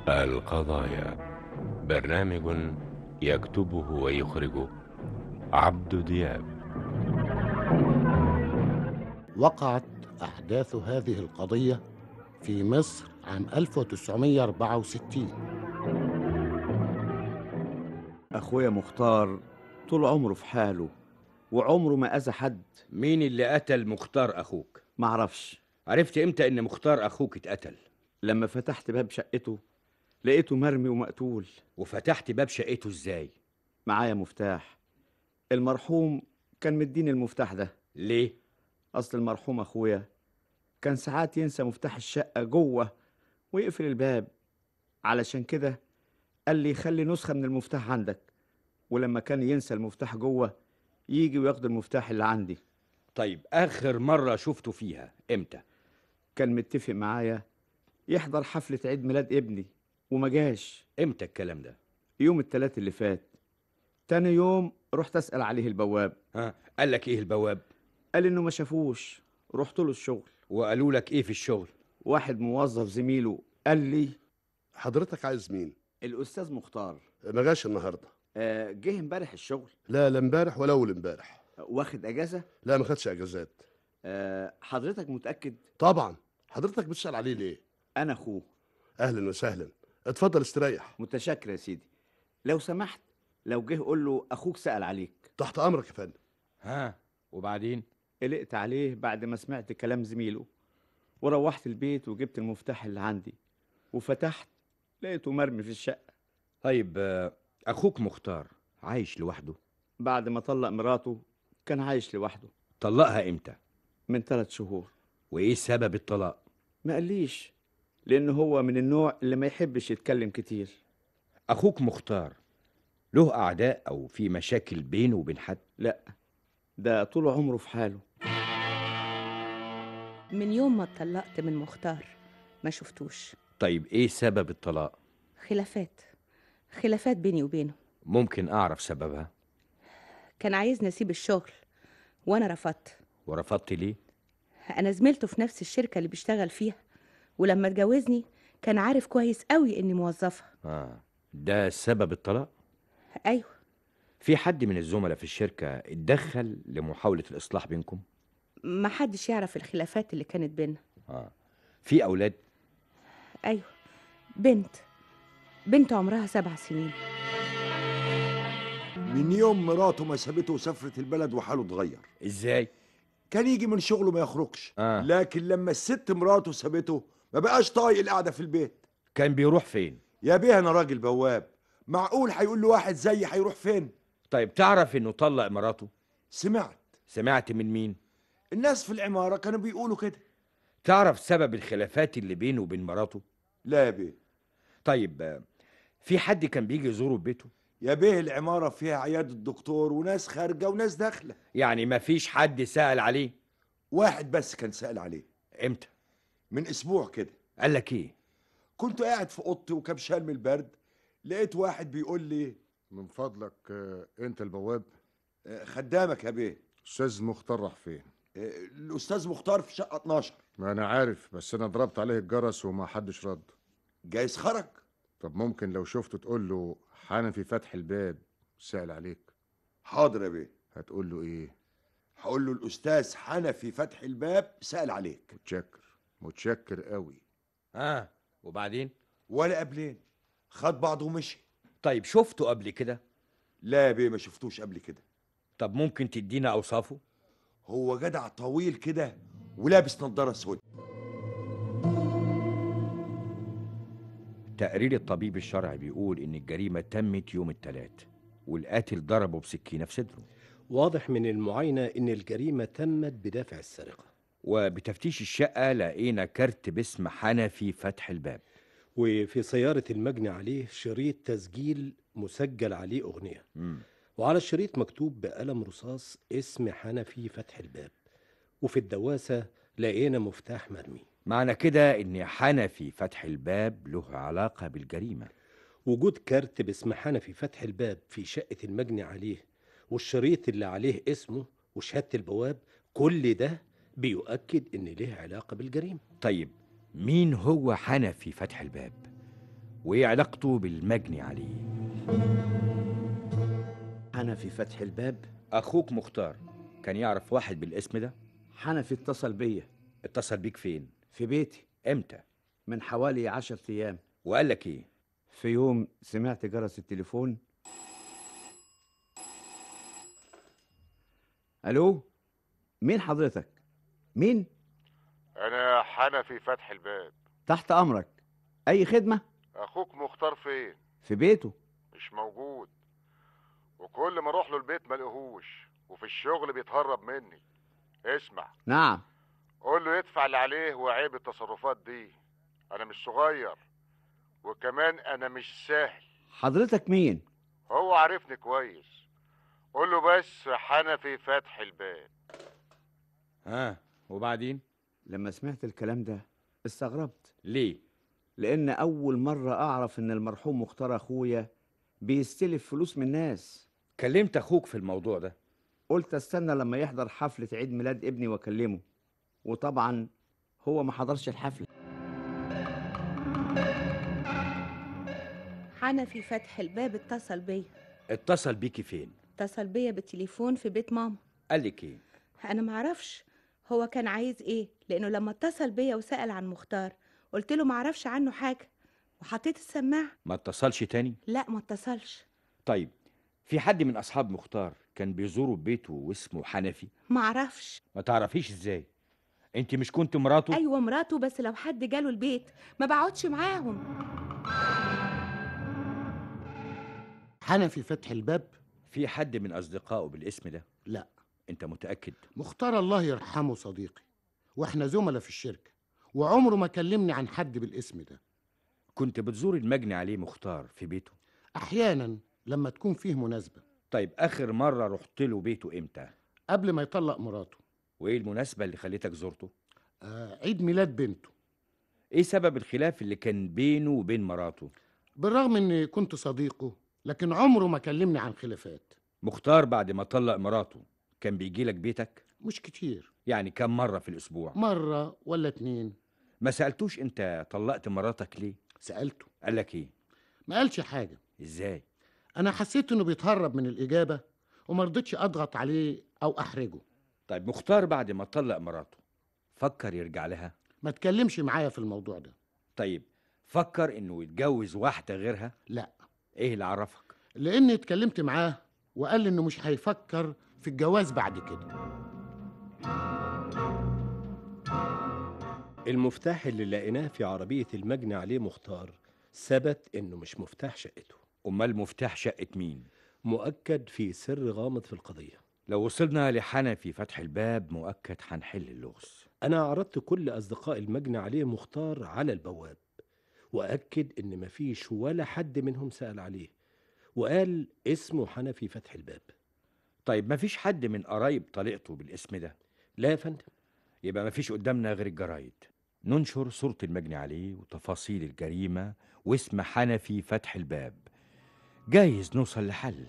القضايا برنامج يكتبه ويخرجه عبد دياب وقعت أحداث هذه القضية في مصر عام 1964 أخويا مختار طول عمره في حاله وعمره ما أذى حد مين اللي قتل مختار اخوك معرفش عرفت امتى ان مختار اخوك اتقتل لما فتحت باب شقته لقيته مرمي ومقتول وفتحت باب شقته ازاي معايا مفتاح المرحوم كان مديني المفتاح ده ليه أصل المرحوم أخويا كان ساعات ينسى مفتاح الشقة جوه ويقفل الباب علشان كده قال لي خلي نسخة من المفتاح عندك ولما كان ينسى المفتاح جوه يجي وياخد المفتاح اللي عندي طيب اخر مره شفته فيها امتى كان متفق معايا يحضر حفلة عيد ميلاد ابني وما جاش امتى الكلام ده يوم التلات اللي فات تاني يوم رحت أسأل عليه البواب ها قال لك ايه البواب قال إنه ما شافوش رحت له الشغل وقالوا لك ايه في الشغل واحد موظف زميله قال لي حضرتك عايز مين؟ الأستاذ مختار ما جاش النهارده آه، جه امبارح الشغل لا لا امبارح ولا اول امبارح واخد اجازه لا ما خدش اجازات آه، حضرتك متاكد طبعا حضرتك بتسال عليه ليه؟ انا اخوه اهلا وسهلا اتفضل استريح متشكر يا سيدي لو سمحت لو جه قول له اخوك سال عليك تحت امرك يا فندم ها وبعدين قلقت عليه بعد ما سمعت كلام زميله وروحت البيت وجبت المفتاح اللي عندي وفتحت لقيته مرمي في الشقه طيب آه، اخوك مختار عايش لوحده بعد ما طلق مراته كان عايش لوحده طلقها امتى من ثلاث شهور وايه سبب الطلاق ما قاليش لأنه هو من النوع اللي ما يحبش يتكلم كتير اخوك مختار له اعداء او في مشاكل بينه وبين حد لا ده طول عمره في حاله من يوم ما اتطلقت من مختار ما شفتوش طيب ايه سبب الطلاق خلافات خلافات بيني وبينه ممكن اعرف سببها كان عايزني اسيب الشغل وانا رفضت ورفضت ليه انا زميلته في نفس الشركه اللي بيشتغل فيها ولما اتجوزني كان عارف كويس قوي اني موظفه اه ده سبب الطلاق ايوه في حد من الزملاء في الشركه اتدخل لمحاوله الاصلاح بينكم ما حدش يعرف الخلافات اللي كانت بينا اه في اولاد ايوه بنت بنت عمرها سبع سنين من يوم مراته ما سابته وسافرت البلد وحاله اتغير ازاي كان يجي من شغله ما يخرجش آه. لكن لما الست مراته سابته ما بقاش طايق القعده في البيت كان بيروح فين يا بيه انا راجل بواب معقول هيقول له واحد زيي هيروح فين طيب تعرف انه طلق مراته سمعت سمعت من مين الناس في العماره كانوا بيقولوا كده تعرف سبب الخلافات اللي بينه وبين مراته لا يا بيه طيب آه، في حد كان بيجي يزوره في بيته يا بيه العماره فيها عياده دكتور وناس خارجه وناس داخله يعني ما فيش حد سأل عليه واحد بس كان سأل عليه امتى من اسبوع كده قال لك ايه كنت قاعد في اوضتي وكبشان من البرد لقيت واحد بيقول لي من فضلك آه، انت البواب آه، خدامك يا بيه استاذ مختار راح فين آه، الاستاذ مختار في شقه 12 ما انا عارف بس انا ضربت عليه الجرس وما حدش رد جايز خرج طب ممكن لو شفته تقول له حنفي فتح الباب سأل عليك حاضر يا بيه هتقول له ايه هقول له الاستاذ حنفي فتح الباب سأل عليك متشكر متشكر قوي اه وبعدين ولا قبلين خد بعضه ومشي طيب شفته قبل كده لا يا بيه ما شفتوش قبل كده طب ممكن تدينا اوصافه هو جدع طويل كده ولابس نظاره سود تقرير الطبيب الشرعي بيقول ان الجريمه تمت يوم الثلاث والقاتل ضربه بسكينه في صدره واضح من المعاينة إن الجريمة تمت بدافع السرقة وبتفتيش الشقه لقينا كارت باسم حنفي فتح الباب وفي سيارة المجني عليه شريط تسجيل مسجل عليه أغنية مم. وعلى الشريط مكتوب بقلم رصاص اسم حنفي فتح الباب وفي الدواسة لقينا مفتاح مرمي معنى كده ان حنفي فتح الباب له علاقه بالجريمه وجود كارت باسم حنفي فتح الباب في شقة المجني عليه والشريط اللي عليه اسمه وشهادة البواب كل ده بيؤكد إن ليه علاقة بالجريمة طيب مين هو حنفي فتح الباب وايه علاقته بالمجني عليه حنفي فتح الباب اخوك مختار كان يعرف واحد بالاسم ده حنفي اتصل بيا اتصل بيك فين في بيتي امتى من حوالي عشر أيام وقال لك ايه في يوم سمعت جرس التليفون ألو مين حضرتك؟ مين؟ انا حنفي فتح الباب تحت أمرك أي خدمة؟ اخوك مختار فين في بيته مش موجود وكل ما اروح له البيت ما لقيهوش وفي الشغل بيتهرب مني اسمع نعم قول له يدفع اللي عليه وعيب التصرفات دي انا مش صغير وكمان انا مش سهل حضرتك مين؟ هو عارفني كويس قول له بس حنفي فتح الباب ها وبعدين لما سمعت الكلام ده استغربت ليه لأن أول مرة أعرف إن المرحوم مختار أخويا بيستلف فلوس من الناس كلمت اخوك في الموضوع ده قلت استنى لما يحضر حفلة عيد ميلاد ابني واكلمه وطبعا هو ما حضرش الحفلة حنفي فتح الباب اتصل بيا اتصل بيكي فين اتصل بيا بالتليفون في بيت ماما قال لك ايه انا معرفش هو كان عايز ايه لانه لما اتصل بيا وسأل عن مختار قلت له معرفش عنه حاجة وحطيت السماعة ما اتصلش تاني لا ما اتصلش طيب في حد من اصحاب مختار كان بيزوره ببيته واسمه حنفي معرفش ما تعرفيش ازاي انت مش كنت مراته ايوه مراته بس لو حد جاله البيت ما بقعدش معاهم حنفي فتح الباب في حد من اصدقائه بالاسم ده لا انت متاكد مختار الله يرحمه صديقي واحنا زملاء في الشركة وعمره ما كلمني عن حد بالاسم ده كنت بتزور المجني عليه مختار في بيته احيانا لما تكون فيه مناسبة طيب اخر مره رحت له بيته امتى قبل ما يطلق مراته وايه المناسبه اللي خليتك زرته آه عيد ميلاد بنته ايه سبب الخلاف اللي كان بينه وبين مراته بالرغم اني كنت صديقه لكن عمره ما كلمني عن خلافات مختار بعد ما طلق مراته كان بيجي لك بيتك مش كتير يعني كم مره في الاسبوع مرة ولا اتنين ما سالتوش انت طلقت مراتك ليه سألته قال لك ايه ما قالش حاجة ازاي انا حسيت انه بيتهرب من الاجابة وما رضيتش اضغط عليه او احرجه طيب مختار بعد ما طلق مراته فكر يرجع لها ما تكلمش معايا في الموضوع ده طيب فكر انه يتجوز واحده غيرها لا ايه اللي عرفك لاني اتكلمت معاه وقال لي انه مش هيفكر في الجواز بعد كده المفتاح اللي لقيناه في عربية المجني عليه مختار ثبت إنه مش مفتاح شقته امال مفتاح شقه مين مؤكد في سر غامض في القضية لو وصلنا لحنفي فتح الباب مؤكد هنحل اللغز أنا عرضت كل أصدقاء المجني عليه مختار على البواب وأكد إن مفيش ولا حد منهم سأل عليه وقال اسمه حنفي فتح الباب طيب مفيش حد من قرايب طليقته بالاسم ده لا يا فندم يبقى مفيش قدامنا غير الجرايد ننشر صورة المجني عليه وتفاصيل الجريمة واسم حنفي فتح الباب جايز نوصل لحل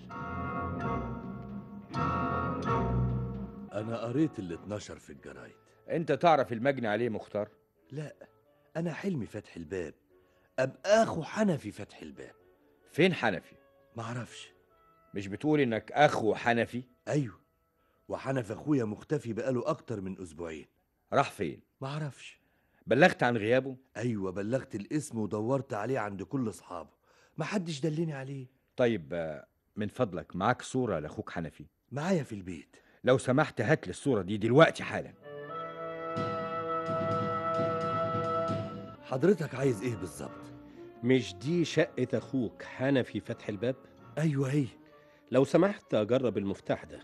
أنا قريت اللي اتنشر في الجرايد انت تعرف المجني عليه مختار لا أنا حلمي فتح الباب أبقى أخو حنفي فتح الباب فين حنفي معرفش مش بتقول انك اخو حنفي أيوه وحنفي أخويا مختفي بقاله أكتر من أسبوعين راح فين معرفش بلغت عن غيابه أيوه بلغت الاسم ودورت عليه عند كل أصحابه محدش دلني عليه طيب آه، من فضلك معاك صورة لاخوك حنفي معايا في البيت لو سمحت هات لي الصورة دي دلوقتي حالا حضرتك عايز إيه بالظبط مش دي شقة أخوك حنفي فتح الباب أيوه هي لو سمحت أجرب المفتاح ده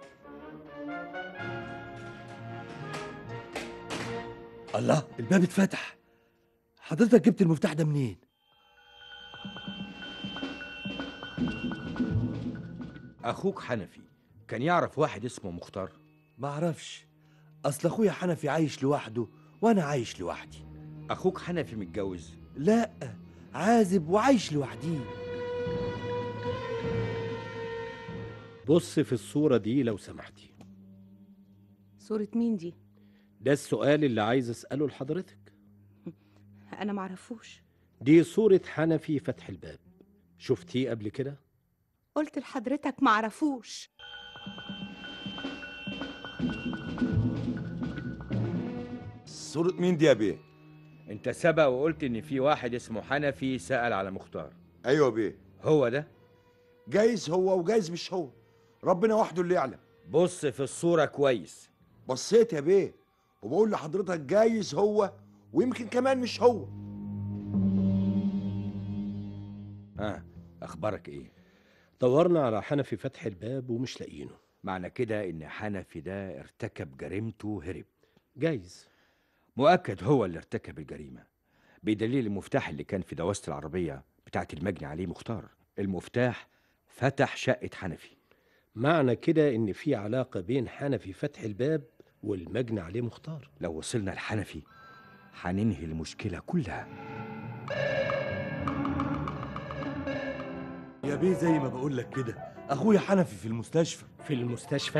الله الباب اتفتح حضرتك جبت المفتاح ده منين اخوك حنفي كان يعرف واحد اسمه مختار معرفش أصل أخويا حنفي عايش لوحده وأنا عايش لوحدي اخوك حنفي متجوز لا عازب وعايش لوحدي بص في الصورة دي لو سمحتي صورة مين دي ده السؤال اللي عايز أسأله لحضرتك انا معرفوش دي صورة حنفي فتح الباب شفتيه قبل كده؟ قلت لحضرتك معرفوش صورة مين دي يا بيه انت سبق وقلت ان في واحد اسمه حنفي سأل على مختار ايوه بيه هو ده جايز هو وجايز مش هو ربنا وحده اللي يعلم بص في الصورة كويس بصيت يا بيه وبقول لحضرتك جايز هو ويمكن كمان مش هو ها اخبارك ايه دورنا على حنفي فتح الباب ومش لاقيينه معنى كده ان حنفي ده ارتكب جريمته وهرب جايز مؤكد هو اللي ارتكب الجريمة بدليل المفتاح اللي كان في دواسة العربية بتاعت المجني عليه مختار المفتاح فتح شقة حنفي معنى كده ان في علاقة بين حنفي فتح الباب والمجني عليه مختار لو وصلنا لحنفي هننهي المشكلة كلها يا بيه زي ما بقول لك كده اخويا حنفي في المستشفى في المستشفى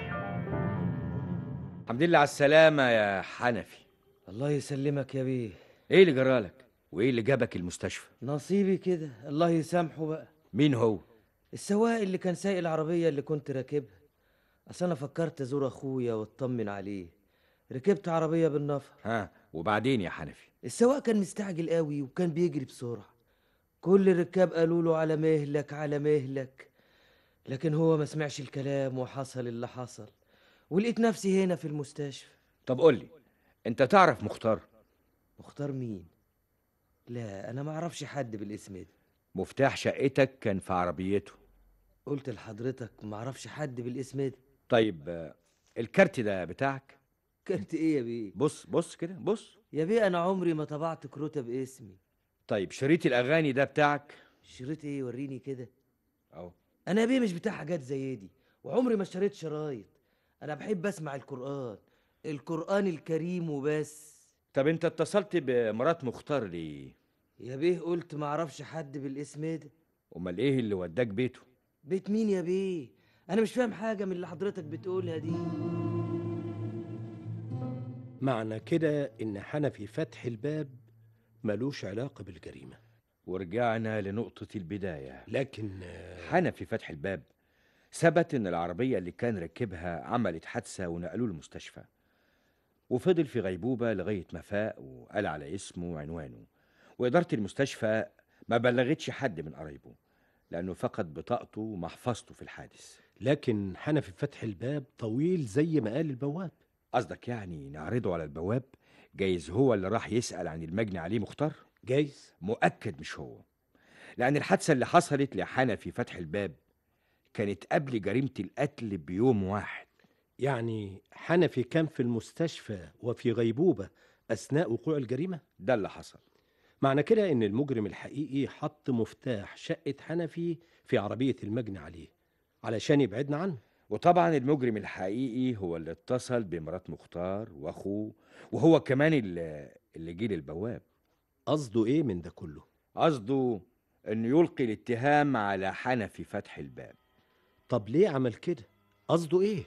الحمد لله على السلامة يا حنفي الله يسلمك يا بيه ايه اللي جرالك وايه اللي جابك المستشفى نصيبي كده الله يسامحه بقى مين هو السواق اللي كان سايق العربية اللي كنت راكبها أصل أنا فكرت أزور أخويا وأطمن عليه ركبت عربية بالنفر ها وبعدين يا حنفي السواق كان مستعجل قوي وكان بيجري بسرعة كل الركاب قالوا له على مهلك على مهلك لكن هو ما سمعش الكلام وحصل اللي حصل ولقيت نفسي هنا في المستشفى طب قول لي انت تعرف مختار مختار مين لا أنا ما أعرفش حد بالاسم ده مفتاح شقتك كان في عربيته قلت لحضرتك ما أعرفش حد بالاسم ده طيب آه، الكارت ده بتاعك كارت إيه يا بيه بص بص كده بص يا بيه أنا عمري ما طبعت كروتة باسمي طيب شريط الاغاني ده بتاعك شريط إيه وريني كده اهو انا يا بيه مش بتاع حاجات زي دي وعمري ما اشتريت شرايط انا بحب اسمع القران القران الكريم وبس طب انت اتصلت بمرات مختار ليه يا بيه قلت ما اعرفش حد بالاسم ده امال ايه اللي وداك بيته بيت مين يا بيه انا مش فاهم حاجه من اللي حضرتك بتقولها دي معنى كده ان حنفي فتح الباب ملوش علاقة بالجريمة ورجعنا لنقطة البداية لكن آه، حنفي فتح الباب ثبت ان العربية اللي كان راكبها عملت حادثة ونقلوه المستشفى وفضل في غيبوبة لغاية ما فاق وقال على اسمه وعنوانه وإدارة المستشفى ما بلغتش حد من قرايبه لأنه فقد بطاقته ومحفظته في الحادث لكن حنفي فتح الباب طويل زي ما قال البواب قصدك يعني نعرضه على البواب جايز هو اللي راح يسأل عن المجني عليه مختار جايز مؤكد مش هو لأن الحادثة اللي حصلت لحنفي فتح الباب كانت قبل جريمة القتل بيوم واحد يعني حنفي كان في المستشفى وفي غيبوبة أثناء وقوع الجريمة ده اللي حصل معنى كده إن المجرم الحقيقي حط مفتاح شقة حنفي في عربية المجني عليه علشان يبعدنا عنه وطبعا المجرم الحقيقي هو اللي اتصل بمرات مختار واخوه وهو كمان اللي, اللي جه للبواب قصده إيه من ده كله؟ قصده انه يلقي الاتهام على حنفي فتح الباب طب ليه عمل كده؟ قصده إيه؟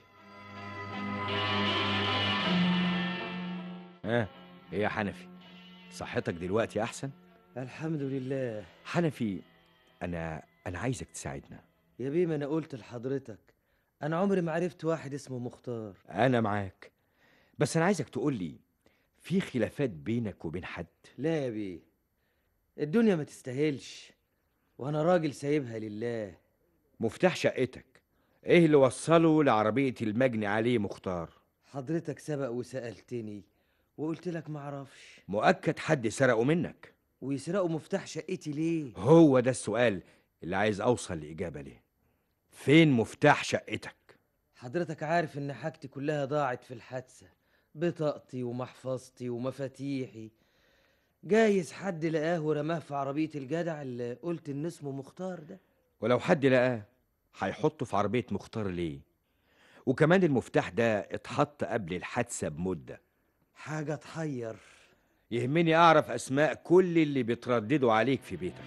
ها ايه يا حنفي صحتك دلوقتي احسن الحمد لله حنفي انا انا عايزك تساعدنا يا بيه ما انا قلت لحضرتك انا عمري ما عرفت واحد اسمه مختار انا معاك بس انا عايزك تقول لي في خلافات بينك وبين حد لا يا بيه الدنيا ما تستاهلش وانا راجل سايبها لله مفتاح شقتك ايه اللي وصله لعربية المجني عليه مختار حضرتك سبق وسألتني وقلت لك ما اعرفش مؤكد حد سرقه منك ويسرقوا مفتاح شقتي ليه هو ده السؤال اللي عايز اوصل لاجابه ليه فين مفتاح شقتك حضرتك عارف ان حاجتي كلها ضاعت في الحادثة بطاقتي ومحفظتي ومفاتيحي جايز حد لقاه ورماه في عربية الجدع اللي قلت ان اسمه مختار ده ولو حد لقاه هيحطه في عربيه مختار ليه وكمان المفتاح ده اتحط قبل الحادثه بمده حاجة تحير يهمني اعرف اسماء كل اللي بيترددوا عليك في بيتك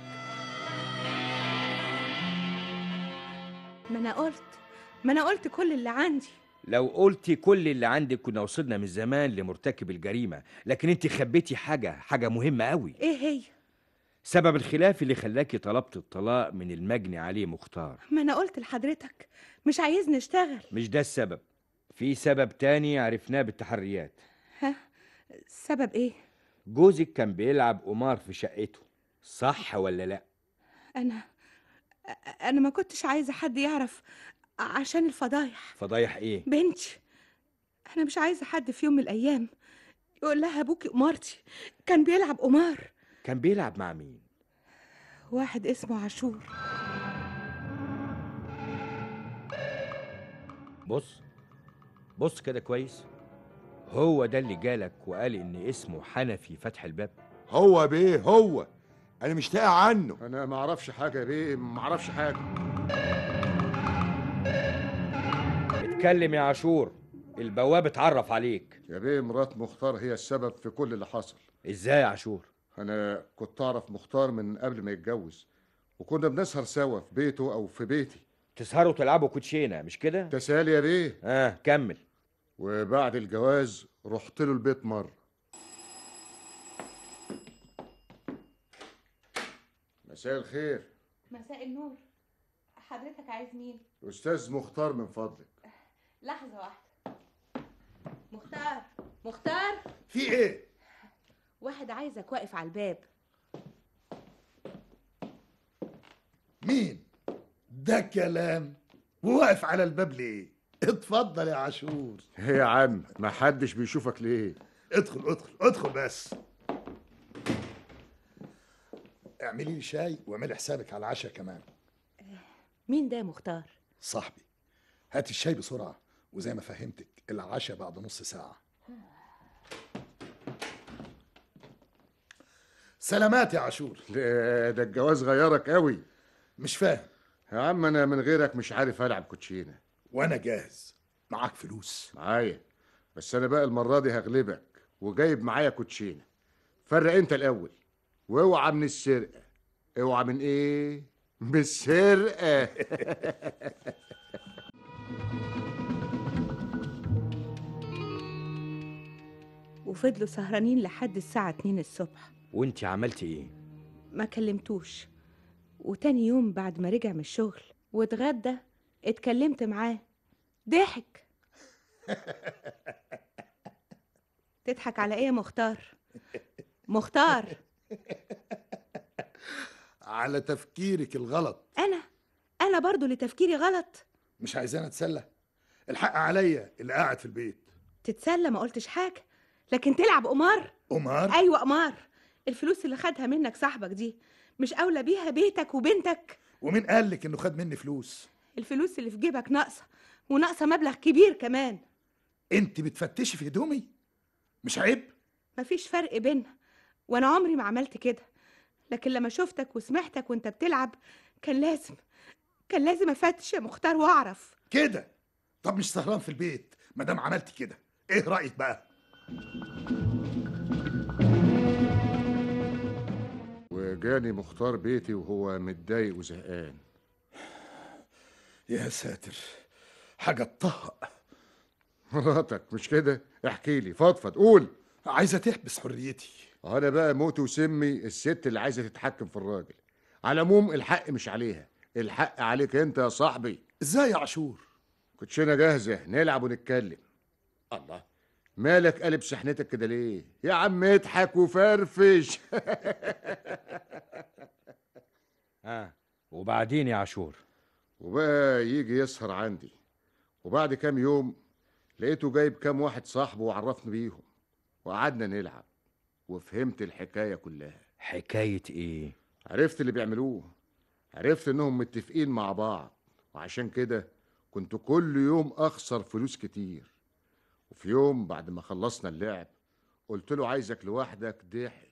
ما انا قلت ما انا قلت كل اللي عندي لو قلتي كل اللي عندك كنا وصلنا من زمان لمرتكب الجريمه لكن انت خبيتي حاجه حاجه مهمه قوي ايه هي سبب الخلاف اللي خلاكي طلبت الطلاق من المجني عليه مختار ما انا قلت لحضرتك مش عايزني اشتغل مش ده السبب في سبب تاني عرفناه بالتحريات ها سبب ايه جوزك كان بيلعب قمار في شقته صح ولا لا انا انا ما كنتش عايزه حد يعرف عشان الفضايح فضايح ايه بنتي انا مش عايزه حد في يوم من الايام يقول لها ابوكي قمارتي كان بيلعب قمار كان بيلعب مع مين واحد اسمه عاشور بص بص كده كويس هو ده اللي جالك وقال ان اسمه حنفي فتح الباب هو بيه هو انا مش تاقع عنه انا ما اعرفش حاجه يا بيه ما اعرفش حاجه اتكلم يا عاشور البواب اتعرف عليك يا بيه مرات مختار هي السبب في كل اللي حصل ازاي يا عاشور انا كنت اعرف مختار من قبل ما يتجوز وكنا بنسهر سوا في بيته او في بيتي تسهروا تلعبوا كوتشينه مش كده تسالي يا بيه اه كمل وبعد الجواز رحت له البيت مره مساء الخير مساء النور حضرتك عايز مين استاذ مختار من فضلك لحظه واحده مختار مختار في ايه واحد عايزك واقف على الباب مين ده كلام وواقف على الباب ليه اتفضل يا عاشور ايه يا عم ما حدش بيشوفك ليه ادخل ادخل ادخل بس اعملي لي شاي واعملي حسابك على العشاء كمان مين ده يا مختار صاحبي هات الشاي بسرعة وزي ما فهمتك العشاء بعد نص ساعة سلامات يا عاشور لا، ده الجواز غيرك قوي مش فاهم يا عم انا من غيرك مش عارف العب كوتشينه وانا جاهز معاك فلوس معايا بس انا بقى المره دي هغلبك وجايب معايا كوتشينه فرق انت الاول واوعى من السرقه اوعى من ايه من السرقه وفضلوا سهرانين لحد الساعة 2 الصبح وانت عملتي ايه ما كلمتوش وتاني يوم بعد ما رجع من الشغل واتغدى اتكلمت معاه ضحك تضحك على ايه يا مختار مختار على تفكيرك الغلط انا انا برضو اللي تفكيري غلط مش عايزانا اتسلى الحق عليا اللي قاعد في البيت تتسلى ما قلتش حاجة لكن تلعب قمار قمار ايوه قمار الفلوس اللي خدها منك صاحبك دي مش اولى بيها بيتك وبنتك ومين قال لك انه خد مني فلوس الفلوس اللي في جيبك ناقصه وناقصه مبلغ كبير كمان انت بتفتشي في هدومي مش عيب مفيش فرق بينا وانا عمري ما عملت كده لكن لما شفتك وسمعتك وانت بتلعب كان لازم كان لازم افتش يا مختار واعرف كده طب مش سهران في البيت ما دام عملت كده ايه رايك بقى وجاني مختار بيتي وهو متضايق وزهقان يا ساتر حاجه تطهق مراتك مش كده احكي لي فضفض قول عايزه تحبس حريتي انا بقى موت وسمي الست اللي عايزه تتحكم في الراجل على العموم الحق مش عليها الحق عليك انت يا صاحبي ازاي يا عاشور كوتشينه جاهزه نلعب ونتكلم الله مالك قلب سحنتك كده ليه يا عم اضحك وفرفش اه وبعدين يا عاشور وبقى يجي يسهر عندي وبعد كام يوم لقيته جايب كام واحد صاحبه وعرفني بيهم وقعدنا نلعب وفهمت الحكايه كلها حكايه ايه عرفت اللي بيعملوه عرفت انهم متفقين مع بعض وعشان كده كنت كل يوم اخسر فلوس كتير وفي يوم بعد ما خلصنا اللعب قلت له عايزك لوحدك ضحك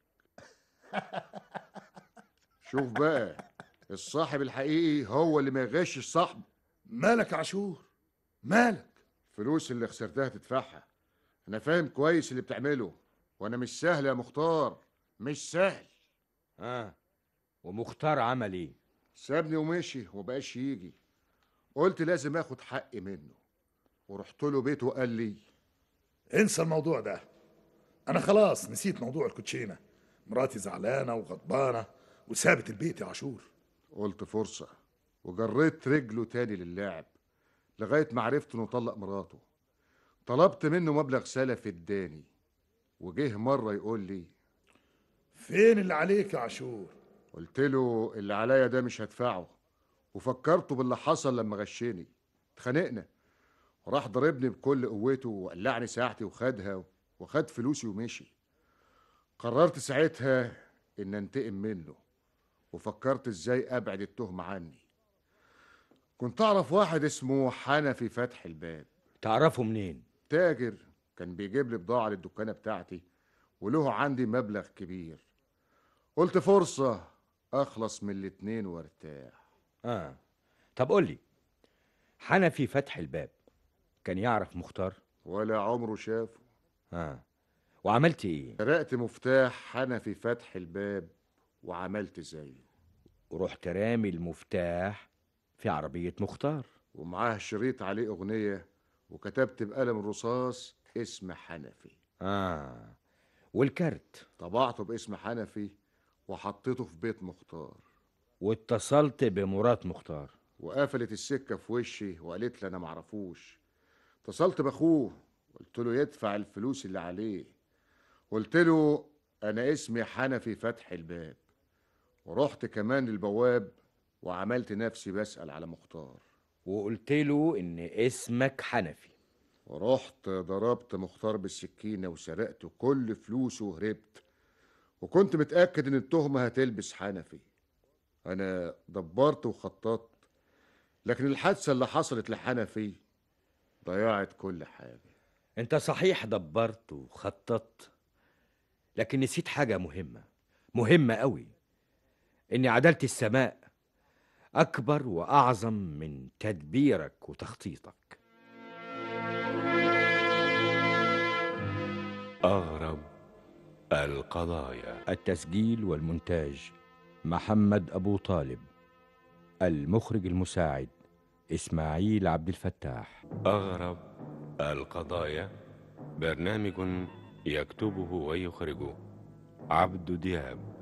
شوف بقى الصاحب الحقيقي هو اللي ما يغشش صاحبه مالك يا عاشور مالك فلوس اللي خسرتها تدفعها انا فاهم كويس اللي بتعمله وانا مش سهل يا مختار مش سهل اه ومختار عمل ايه سابني ومشي ومبقاش يجي قلت لازم اخد حقي منه ورحت له بيته وقال لي انسى الموضوع ده انا خلاص نسيت موضوع الكوتشينه مراتي زعلانه وغضبانه وسابت البيت يا عاشور قلت فرصة وجريت رجله تاني للعب لغاية ما عرفت انه طلق مراته طلبت منه مبلغ سلف اداني وجه مرة يقول لي فين اللي عليك يا عاشور قلت له اللي عليا ده مش هدفعه وفكرته باللي حصل لما غشني اتخانقنا وراح ضربني بكل قوته وقلعني ساعتي وخدها وخد فلوسي ومشي قررت ساعتها ان انتقم منه وفكرت ازاي ابعد التهمة عني كنت اعرف واحد اسمه حنفي فتح الباب تعرفه منين تاجر كان بيجيب لي بضاعة للدكانة بتاعتي وله عندي مبلغ كبير قلت فرصة أخلص من الاتنين وارتاح اه طب قول لي حنفي فتح الباب كان يعرف مختار ولا عمره شافه اه وعملت ايه سرقت مفتاح حنفي فتح الباب وعملت زيه ورحت رامي المفتاح في عربية مختار ومعاه شريط عليه أغنية وكتبت بقلم رصاص اسم حنفي اه والكارت طبعته باسم حنفي وحطيته في بيت مختار واتصلت بمرات مختار وقفلت السكة في وشي وقالت لي أنا معرفوش اتصلت بأخوه قلت له يدفع الفلوس اللي عليه قلت له أنا اسمي حنفي فتح الباب ورحت كمان للبواب وعملت نفسي بسأل على مختار وقلت له ان اسمك حنفي ورحت ضربت مختار بالسكينة وسرقت كل فلوسه وهربت وكنت متأكد إن التهمة هتلبس حنفي أنا دبرت وخططت لكن الحادثة اللي حصلت لحنفي ضيعت كل حاجة انت صحيح دبرت وخططت لكن نسيت حاجة مهمة مهمة قوي اني عدلت السماء اكبر واعظم من تدبيرك وتخطيطك أغرب القضايا التسجيل والمونتاج محمد ابو طالب المخرج المساعد اسماعيل عبد الفتاح أغرب القضايا برنامج يكتبه ويخرجه عبد دياب